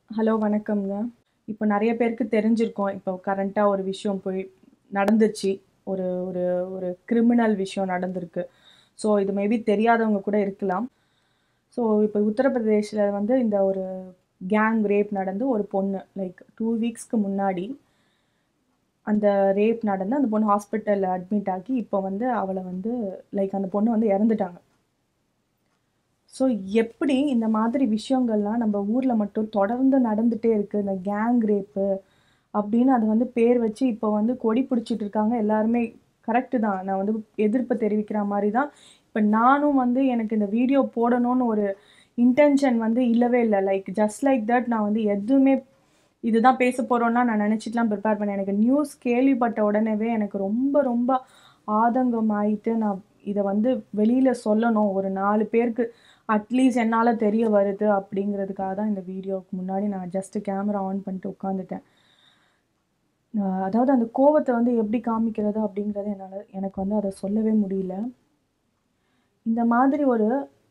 Hello வணக்கம்ங்க. இப்போ நெறைய பேருக்கு தெரிஞ்சிருக்கும். இப்போ கரண்ட்டா ஒரு விஷயம் போய் நடந்துச்சு. ஒரு ஒரு ஒரு கிரிமினல் விஷயம் நடந்திருக்கு. ஸோ இது மேபி தெரியாதவங்க கூட இருக்கலாம். ஸோ இப்போ உத்தரப்பிரதேஷ்ல வந்து இந்த ஒரு கேங் ரேப் நடந்து ஒரு பொண்ணு லைக் 2 வீக்ஸ்க்கு முன்னாடி அந்த ரேப் நடந்து அந்த பொண்ணு ஹாஸ்பிட்டல்ல அட்மிட் ஆகி இப்போ வந்து அவள வந்து லைக் அந்த பொண்ணு வந்து இறந்துட்டாங்க. ஸோ எப்படி இந்த மாதிரி விஷயங்கள்லாம் நம்ம ஊர்ல மட்டும் தொடர்ந்து நடந்துட்டே இருக்கு. இந்த கேங் ரேப்பு அப்படின்னு அது வந்து பேர் வச்சு இப்போ வந்து கொடி பிடிச்சிட்டு இருக்காங்க. எல்லாருமே கரெக்ட்டு தான். நான் வந்து எதிர்ப்பு தெரிவிக்கிற மாரி தான். இப்ப நானும் வந்து எனக்கு இந்த வீடியோ போடணும்னு ஒரு இன்டென்ஷன் வந்து இல்லவே இல்ல. லைக் ஜஸ்ட் லைக் தட் நான் வந்து எதுவுமே இதுதான் பேச போறோம்லாம் நான் நினைச்சுட்டுலாம் ப்ரிப்பேர் பண்ணேன். எனக்கு நியூஸ் கேள்விப்பட்ட உடனேவே எனக்கு ரொம்ப ரொம்ப ஆதங்கம் ஆயிட்டு நான் இத வந்து வெளியில சொல்லணும். ஒரு 4 பேருக்கு அட்லீஸ்ட் என்னால தெரிய வருது அப்படிங்கிறதுக்காக தான் இந்த வீடியோவுக்கு முன்னாடி நான் ஜஸ்ட் கேமரா ஆன் பண்ணிட்டு உட்காந்துட்டேன். அ அதாவது அந்த கோவத்த வந்து எப்படி காமிக்கிறது அப்படிங்கிறத என்னால எனக்கு வந்து அத சொல்லவே முடியல. இந்த மாதிரி ஒரு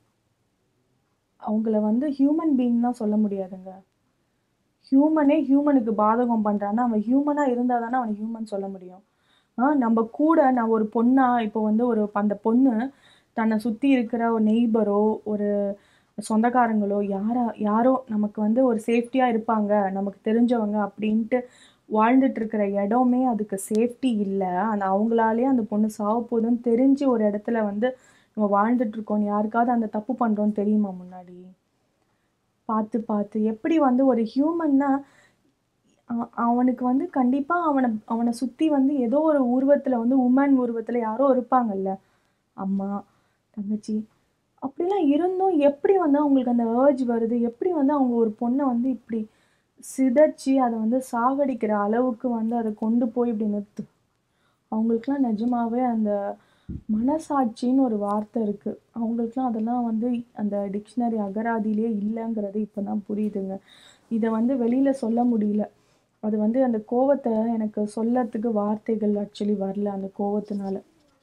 அவங்கள வந்து ஹியூமன் பீயிங்லாம் சொல்ல முடியாதுங்க. ஹியூமனே ஹியூமனுக்கு பாதகம் பண்றான்னா, அவன் ஹியூமனா இருந்தா தானே அவன ஹியூமன் சொல்ல முடியும். ஆ நம்ம கூட நான் ஒரு பொண்ணா இப்போ வந்து ஒரு அந்த பொண்ணு தன்னை சுத்தி இருக்கிற ஒரு நெய்பரோ, ஒரு சொந்தக்காரங்களோ யாரா யாரோ நமக்கு வந்து ஒரு சேஃப்டியா இருப்பாங்க. நமக்கு தெரிஞ்சவங்க அப்படின்ட்டு வாழ்ந்துட்டு இருக்கிற இடமே அதுக்கு சேஃப்டி இல்ல. அந்த அவங்களாலேயே அந்த பொண்ணு சாவப்போதுன்னு தெரிஞ்சு ஒரு இடத்துல வந்து நம்ம வாழ்ந்துட்டு இருக்கோம்னு யாருக்காவது அந்த தப்பு பண்றோம்னு தெரியுமா முன்னாடி? பார்த்து பார்த்து எப்படி வந்து ஒரு ஹியூமன்னா அ அவனுக்கு வந்து கண்டிப்பா அவன அவன சுத்தி வந்து ஏதோ ஒரு உருவத்துல வந்து வுமன் உருவத்துல யாரோ இருப்பாங்கல்ல. அம்மா, தங்கச்சி அப்படிலாம் இருந்தும் எப்படி வந்து அவங்களுக்கு அந்த அர்ஜ் வருது? எப்படி வந்து அவங்க ஒரு பொண்ண வந்து இப்படி சிதைச்சு அத வந்து சாகடிக்கிற அளவுக்கு வந்து அத கொண்டு போய் இப்படி நிறுத்து அவங்களுக்கெல்லாம் நிஜமாவே அந்த மனசாட்சின்னு ஒரு வார்த்தை இருக்கு. அவங்களுக்கெல்லாம் அதெல்லாம் வந்து அந்த டிக்ஷனரி அகராதியிலேயே இல்லங்கிறது இப்ப தான் புரியுதுங்க. இத வந்து வெளியில சொல்ல முடியல. அது வந்து அந்த கோவத்த எனக்கு சொல்லறதுக்கு வார்த்தைகள் ஆக்சுவலி வரல அந்த கோவத்தினால.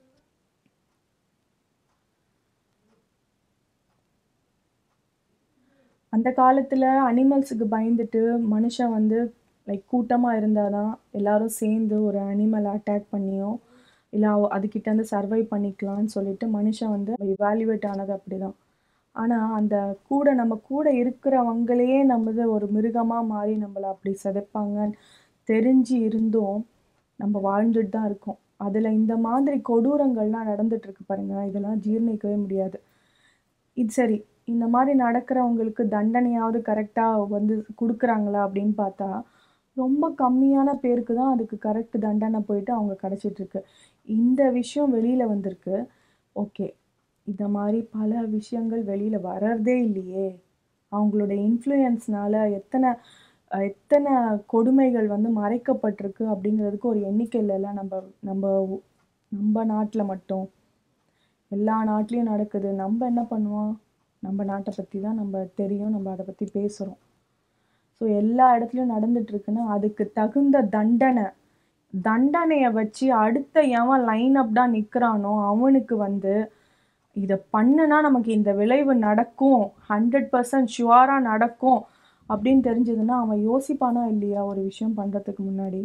அந்த காலத்துல அனிமல்ஸுக்கு பயந்துட்டு மனுஷன் வந்து லைக் கூட்டமா இருந்தா தான் எல்லாரும் சேர்ந்து ஒரு அனிமல அட்டாக் பண்ணியோ, இல்ல அதுகிட்ட இருந்து சர்வைவ் பண்ணிக்கலாம்னு சொல்லிட்டு மனுஷன் வந்து இவாலுவேட் ஆனது அப்படிதான். ஆனா அந்த கூட நம்ம கூட இருக்கிறவங்களையே நம்மது ஒரு மிருகமா மாறி நம்மள அப்படி சிதைப்பாங்கன்னு தெரிஞ்சு இருந்தும் நம்ம வாழ்ந்துட்டு தான் இருக்கோம். அதுல இந்த மாதிரி கொடூரங்கள்லாம் நடந்துட்டு இருக்கு பாருங்க. இதெல்லாம் ஜீரணிக்கவே முடியாது. இது சரி. இந்த மாரி நடக்கிறவங்களுக்கு தண்டனையாவது கரெக்ட்டா வந்து குடுக்குறாங்களா அப்படின்னு பார்த்தா, ரொம்ப கம்மியான பேருக்கு தான் அதுக்கு கரெக்ட் தண்டனை போயிட்டு அவங்க கிடைச்சிட்டு இருக்கு. இந்த விஷயம் வெளியில வந்திருக்கு. ஓகே. இந்த மாரி பல விஷயங்கள் வெளியில வர்றதே இல்லையே! அவங்களோட இன்ஃப்ளூயன்ஸ்னால எத்தன அ எத்தன கொடுமைகள் வந்து மறைக்கப்பட்டிருக்கு அப்படிங்கிறதுக்கு ஒரு எண்ணிக்கை இல்லல்ல நம்ப நம்ப நம்ப நாட்ல மட்டும். எல்லா நாட்டிலயும் நடக்குது. நம்ப என்ன பண்ணுவோம்? நம்ம நாட்ட பத்தி தான் நம்ம தெரியும். நம்ம அத பத்தி பேசுறோம். ஸோ எல்லா இடத்துலயும் நடந்துட்டு இருக்குன்னா, அதுக்கு தகுந்த தண்டனை தண்டனைய வச்சு அடுத்த எவன் லைன் அப்டா நிக்கிறானோ, அவனுக்கு வந்து இத பண்ணுனா நமக்கு இந்த விளைவு நடக்கும். 100% ஷூரா நடக்கும் அப்படின்னு தெரிஞ்சதுன்னா, அவன் யோசிப்பானா இல்லையா ஒரு விஷயம் பண்றதுக்கு முன்னாடி?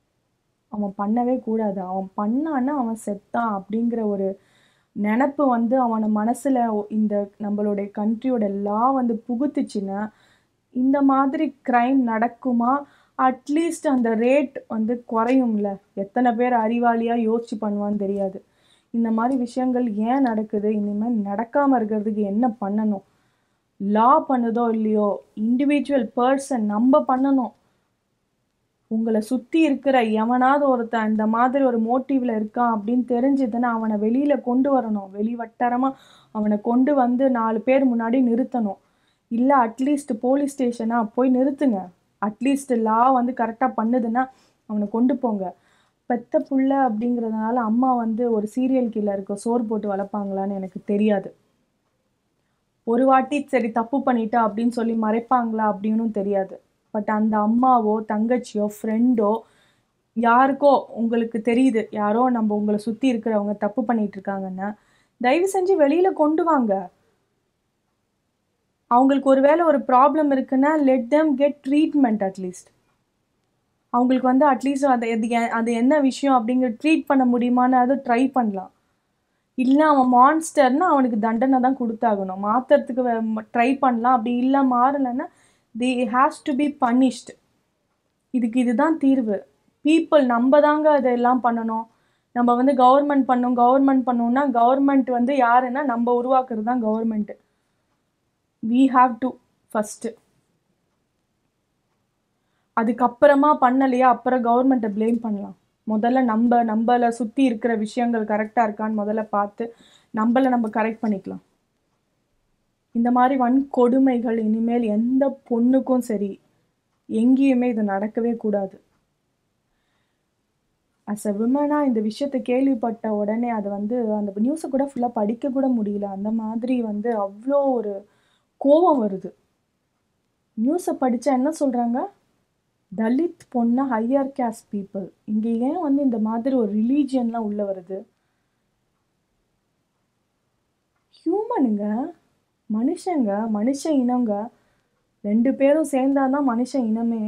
அவன் பண்ணவே கூடாது. அவன் பண்ணான்னா அவன் செத்தான் அப்படிங்கிற ஒரு நெனப்பு வந்து அவன மனசுல இந்த நம்மளுடைய கண்ட்ரியோட லா வந்து புகுத்துச்சுன்னா, இந்த மாதிரி கிரைம் நடக்குமா? அட்லீஸ்ட் அந்த ரேட் வந்து குறையும்ல. எத்தன பேர் அறிவாளியா யோசிச்சு பண்ணுவான்னு தெரியாது. இந்த மாரி விஷயங்கள் ஏன் நடக்குது? இனிமேல் நடக்காம இருக்கிறதுக்கு என்ன பண்ணணும்? லா பண்ணுதோ இல்லையோ, இண்டிவிஜுவல் பெர்சன் நம்ப பண்ணணும். உங்கள சுத்தி இருக்கிற எவனாவது ஒருத்தன் இந்த மாதிரி ஒரு மோட்டிவ்ல இருக்கான் அப்படின்னு தெரிஞ்சதுன்னா, அவன வெளியில கொண்டு வரணும். வெளிவட்டாரமா அவன கொண்டு வந்து 4 பேர் முன்னாடி நிறுத்தணும். இல்ல அட்லீஸ்ட் போலீஸ் ஸ்டேஷனா போய் நிறுத்துங்க. அட்லீஸ்ட் லா வந்து கரெக்ட்டா பண்ணுதுன்னா, அவன கொண்டு போங்க. பெத்த புள்ள அப்படிங்கிறதுனால அம்மா வந்து ஒரு சீரியல் கில்லருக்கு சோறு போட்டு வளர்ப்பாங்களான்னு எனக்கு தெரியாது. ஒரு வாட்டி சரி தப்பு பண்ணிட்டா அப்படின்னு சொல்லி மறைப்பாங்களா அப்படின்னும் தெரியாது. பட் அந்த அம்மாவோ, தங்கச்சியோ, ஃப்ரெண்டோ யாருக்கோ உங்களுக்கு தெரியுது. யாரோ நம்ப உங்கள சுத்தி இருக்கிறவங்க தப்பு பண்ணிட்டு இருக்காங்கன்னா, தயவு செஞ்சு வெளியில கொண்டு வாங்க. அவங்களுக்கு ஒரு வேளை ஒரு ப்ராப்ளம் இருக்குன்னா let them get treatment at least அவங்களுக்கு வந்து அட்லீஸ்ட் அது எது எ- அது என்ன விஷயம் அப்படிங்கிற ட்ரீட் பண்ண முடியுமான்னு அது ட்ரை பண்ணலாம் இல்லை அவன் மான்ஸ்டர்னா அவனுக்கு தண்டனை தான் கொடுத்தாகணும் மாற்றுறதுக்கு ட்ரை பண்ணலாம் அப்படி இல்லை மாறலைன்னா they has to be punished இதுக்கு இதுதான் தீர்வு பீப்புள் நம்ம தாங்க அதெல்லாம் பண்ணணும் நம்ம வந்து கவர்மெண்ட் பண்ணும் கவர்மெண்ட் பண்ணோம்னா கவர்மெண்ட் வந்து யாருன்னா நம்ம உருவாக்குறது தான் government we have to first அதுக்கப்புறமா பண்ணலையா அப்புறம் கவர்மெண்ட்டை ப்ளேம் பண்ணலாம் முதல்ல நம்ம நம்மளை சுற்றி இருக்கிற விஷயங்கள் கரெக்டாக இருக்கான்னு முதல்ல பார்த்து நம்மளை நம்ம கரெக்ட் பண்ணிக்கலாம் இந்த மாதிரி வன்கொடுமைகள் இனிமேல் எந்த பொண்ணுக்கும் சரி எங்கேயுமே இது நடக்கவே கூடாது அஸ் அ விமனாக இந்த விஷயத்தை கேள்விப்பட்ட உடனே அது வந்து அந்த நியூஸை கூட ஃபுல்லாக படிக்க கூட முடியல அந்த மாதிரி வந்து அவ்வளோ ஒரு கோபம் வருது நியூஸை படித்தா என்ன சொல்கிறாங்க தலித் பொண்ணு ஹையர் கேஸ்ட் பீப்புள் இங்கே ஏன் வந்து இந்த மாதிரி ஒரு ரிலீஜியன்லாம் உள்ள வருது ஹியூமனுங்க மனுஷங்க மனுஷ இனங்க ரெண்டு பேரும் சேர்ந்தாதான் மனுஷ இனமே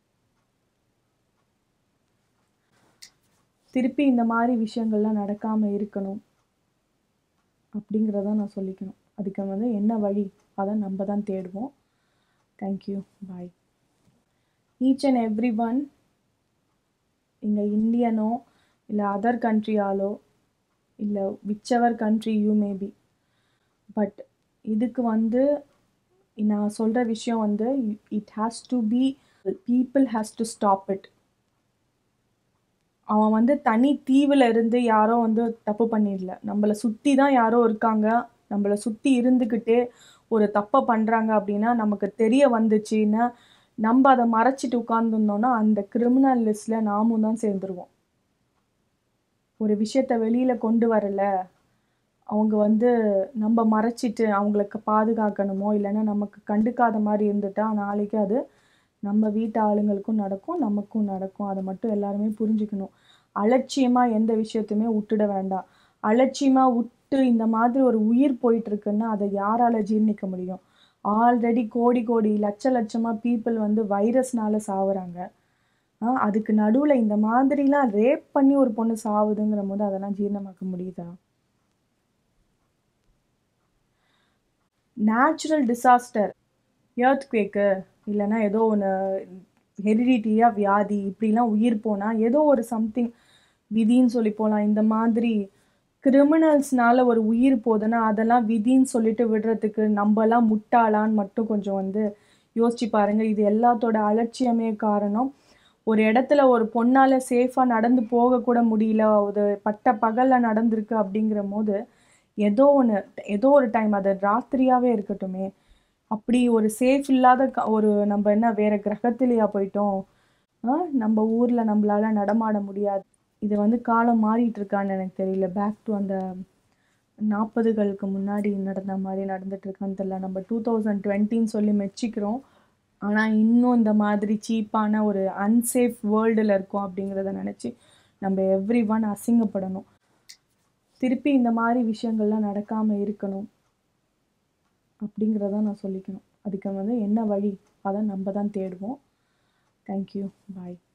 திருப்பி இந்த மாதிரி விஷயங்கள்லாம் நடக்காமல் இருக்கணும் அப்படிங்கிறத நான் சொல்லிக்கணும் அதுக்கு வந்து என்ன வழி அதை நம்ம தான் தேடுவோம் thank you bye each and every one இங்கே இந்தியனோ இல்லை அதர் கண்ட்ரியாலோ இல்லை whichever country you may be but இதுக்கு வந்து நான் சொல்கிற விஷயம் வந்து it has to be people has to stop it அவன் வந்து தனி தீவில் இருந்து யாரோ வந்து தப்பு பண்ணிடல நம்மளை சுற்றி தான் யாரோ இருக்காங்க நம்மளை சுற்றி இருந்துக்கிட்டே ஒரு தப்பை பண்ணுறாங்க அப்படின்னா நமக்கு தெரிய வந்துச்சுன்னா நம்ம அதை மறைச்சிட்டு உட்காந்துருந்தோம்னா அந்த கிரிமினல் லிஸ்ட்டில் நாமும் தான் சேர்ந்துருவோம் ஒரு விஷயத்த வெளியில் கொண்டு வரல அவங்க வந்து நம்ம மறைச்சிட்டு அவங்களுக்கு பாதுகாக்கணுமோ இல்லைன்னா நமக்கு கண்டுக்காத மாதிரி இருந்துட்டா நாளைக்கு அது நம்ம வீட்டு ஆளுங்களுக்கும் நடக்கும் நமக்கும் நடக்கும் அதை மட்டும் எல்லாருமே புரிஞ்சுக்கணும் அலட்சியமாக எந்த விஷயத்தையுமே விட்டுட வேண்டாம் அலட்சியமாக விட்டு இந்த மாதிரி ஒரு உயிர் போயிட்டு இருக்குன்னா அதை யாரால ஜீர்ணிக்க முடியும் ஆல்ரெடி கோடி கோடி லட்ச லட்சமாக பீப்புள் வந்து வைரஸ்னால சாவுறாங்க ஆ, அதுக்கு நடுவில் இந்த மாதிரிலாம் ரேப் பண்ணி ஒரு பொண்ணு சாவுதுங்கிற போது அதெல்லாம் ஜீரணமாக்க முடியுதா நேச்சுரல் டிசாஸ்டர் எர்த்குவேக்கு இல்லைன்னா ஏதோ ஒன்று ஹெரிடிட்டியாக வியாதி இப்படிலாம் உயிர் போனால் ஏதோ ஒரு சம்திங் விதின்னு சொல்லி போகலாம் இந்த மாதிரி கிரிமினல்ஸ்னால ஒரு உயிர் போகுதுன்னா அதெல்லாம் விதின்னு சொல்லிட்டு விடுறதுக்கு நம்மலாம் முட்டாளான்னு மட்டும் கொஞ்சம் வந்து யோசிச்சு பாருங்க இது எல்லாத்தோட அலட்சியமே காரணம் ஒரு இடத்துல ஒரு பொண்ணால் சேஃபாக நடந்து போகக்கூட முடியல ஒரு பட்ட பகலில் நடந்திருக்கு அப்படிங்கிற போது ஏதோ ஒன்று ஏதோ ஒரு டைம் அது ராத்திரியாகவே இருக்கட்டுமே அப்படி ஒரு சேஃப் இல்லாத க- ஒரு நம்ம என்ன வேற கிரகத்திலேயா போயிட்டோம் ஆ, நம்ம ஊரில் நம்மளால நடமாட முடியாது இது வந்து காலம் மாறிட்டு இருக்கான்னு எனக்கு தெரியல பேக் டு அந்த நாற்பதுகளுக்கு முன்னாடி நடந்த மாதிரி நடந்துட்டு இருக்கான்னு தெரியல நம்ம டூ தௌசண்ட் டுவெண்ட்டின்னு சொல்லி மெச்சிக்கிறோம் ஆனால் இன்னும் இந்த மாதிரி சீப்பான ஒரு அன்சேஃப் வேர்ல்டில் இருக்கோம் அப்படிங்கிறத நினச்சி நம்ம எவ்ரி ஒன் அசிங்கப்படணும் திருப்பி இந்த மாதிரி விஷயங்கள்லாம் நடக்காமல் இருக்கணும் அப்படிங்கிறத நான் சொல்லிக்கணும் அதுக்கு வந்து என்ன வழி அதை நம்ம தான் தேடுவோம் தேங்க்யூ பாய்